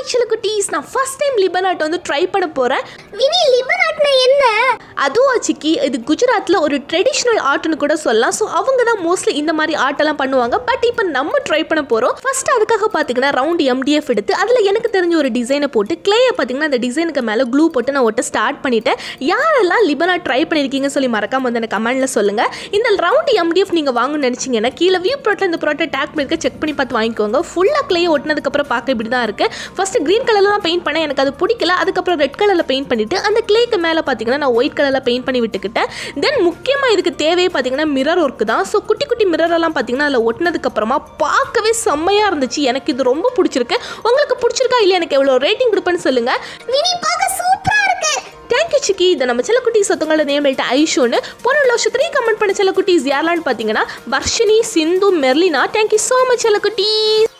சில குட்டீஸ் நான் ஃபர்ஸ்ட் டைம் லிபன் ஆர்ட் வந்து ட்ரை பண்ண போகிறேன் வினி லிபன் ஆர்ட்னா என்ன அதுவும் சிக்கி இது குஜராத்தில் ஒரு ட்ரெடிஷ்னல் ஆர்ட்னு கூட சொல்லலாம் ஸோ அவங்க தான் மோஸ்ட்லி இந்த மாதிரி ஆர்ட்டெல்லாம் பண்ணுவாங்க பட் இப்போ நம்ம ட்ரை பண்ண போகிறோம் ஃபர்ஸ்ட் அதுக்காக பார்த்தீங்கன்னா ரவுண்ட் எம்டிஎஃப் எடுத்து அதில் எனக்கு தெரிஞ்ச ஒரு டிசைனை போட்டு கிளேயை பார்த்தீங்கன்னா அந்த டிசைனுக்கு மேலே க்ளூ போட்டு நான் ஒட்ட ஸ்டார்ட் பண்ணிட்டேன் யாரெல்லாம் லிபனா ட்ரை பண்ணியிருக்கீங்கன்னு சொல்லி மறக்காம வந்து எனக்கு கமெண்ட்டில் சொல்லுங்கள் இந்த ரவுண்ட் எம்டிஎஃப் நீங்கள் வாங்கணும்னு நினச்சிங்கன்னா கீழே வியூ ப்ராட்டில் இந்த ப்ராடக்ட் டேக் பண்ணிருக்க செக் பண்ணி பார்த்து வாங்கிக்கோங்க ஃபுல்லாக கிளே ஒட்டினதுக்கப்புறம் பார்க்க இப்படி தான் இருக்குது ஃபஸ்ட்டு க்ரீன் கலரில் தான் பெயிண்ட் பண்ணேன் எனக்கு அது பிடிக்கல அதுக்கப்புறம் ரெட் கலரில் பெயிண்ட் பண்ணிவிட்டு அந்த கிளேக்கு மேலே பார்த்தீங்கன்னா நான் ஒயிட் கலரில் பெயிண்ட் பண்ணி விட்டுக்கிட்டேன் தென் முக்கியமாக இதுக்கு தேவையே பார்த்தீங்கன்னா மிரர் ஒர்க்கு தான் ஸோ குட்டி குட்டி மிரர் எல்லாம் பார்த்தீங்கன்னா அதில் ஒட்டினதுக்கப்புறமா பார்க்கவே செம்மையாக இருந்துச்சு எனக்கு இது ரொம்ப பிடிச்சிருக்கு உங்களுக்கு பிடிச்சிருக்கா இல்லை எனக்கு எவ்வளோ ரேட்டிங் கொடுப்பேன்னு சொல்லுங்கள் வினி பார்க்க சூப்பரா இருக்கு தேங்க்யூ சிக்கி இதை நம்ம சில குட்டீஸ் ஒருத்தவங்களோட நேம் எழுத்து ஐஷோன்னு போன வருஷத்துலேயும் கமெண்ட் பண்ண சில குட்டீஸ் யாரெல்லாம் பார்த்தீங்கன்னா Varshini Sindhu Merlina thank you so much சில குட்டீஸ்